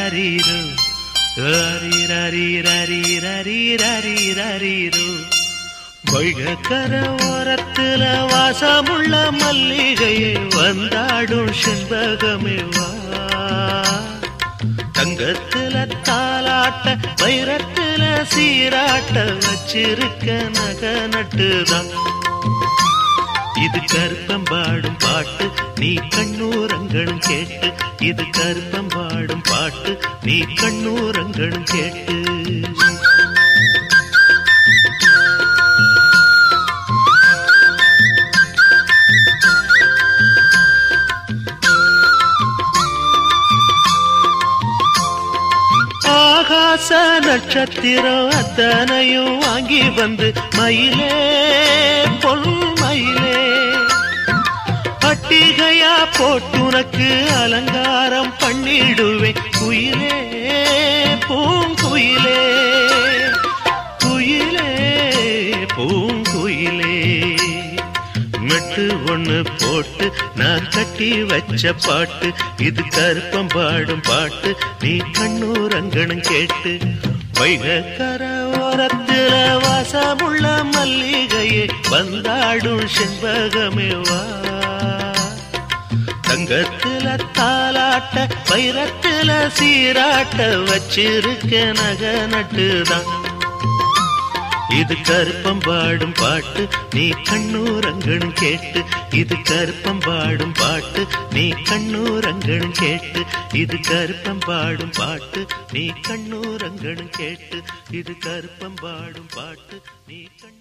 ரரீரோ ரரி ரரி ரரி ரரி ரரி ரரீரோ வைகக்கர ஓரத்துல வாசமுள்ள மல்லிகையே வந்தாடும் செண்பகமே வா தங்கத்துல தாலாட்ட வைரத்துல சீராட்ட வச்சிருக்க நக நட்டுதான் இது கருப்பம்பாடும் பாட்டு நீ கண்ணூரங்களும் கேட்டு இது கருப்பம்பாடும் பாட்டு நீ கண்ணூரங்களும் கேட்டு ஆகாச நட்சத்திரம் அத்தனையும் வாங்கி வந்து மயிலே பொன் மயிலே பட்டிகையா போட்டுனக்கு அலங்காரம் பண்ணிடுவேன் குயிலே பூங்குயிலே குயிலே பூங்குயிலே மெட்டு ஒண்ணு போட்டு நான் கட்டி வச்ச பாட்டு இது கருப்பம் பாடும் பாட்டு நீ கண்ணூரங்கணும் கேட்டு வைகக்கர ஓரத்துல வாசமுள்ள மல்லிகையே வந்தாடும் செண்பகமே வா தங்கத்துல தாலாட்ட வைரத்துல சீராட்ட வச்சிருக்க நக நட்டுதான் இது கருப்பம் பாடும் பாட்டு நீ கண்ணூரங்கணும் கேட்டு இது கருப்பம் பாடும் பாட்டு நீ கண்ணூரங்கணும் கேட்டு இது கருப்பம் பாடும் பாட்டு நீ கண்ணூரங்கணும் கேட்டு இது கருப்பம் பாடும் பாட்டு நீ கண்ணு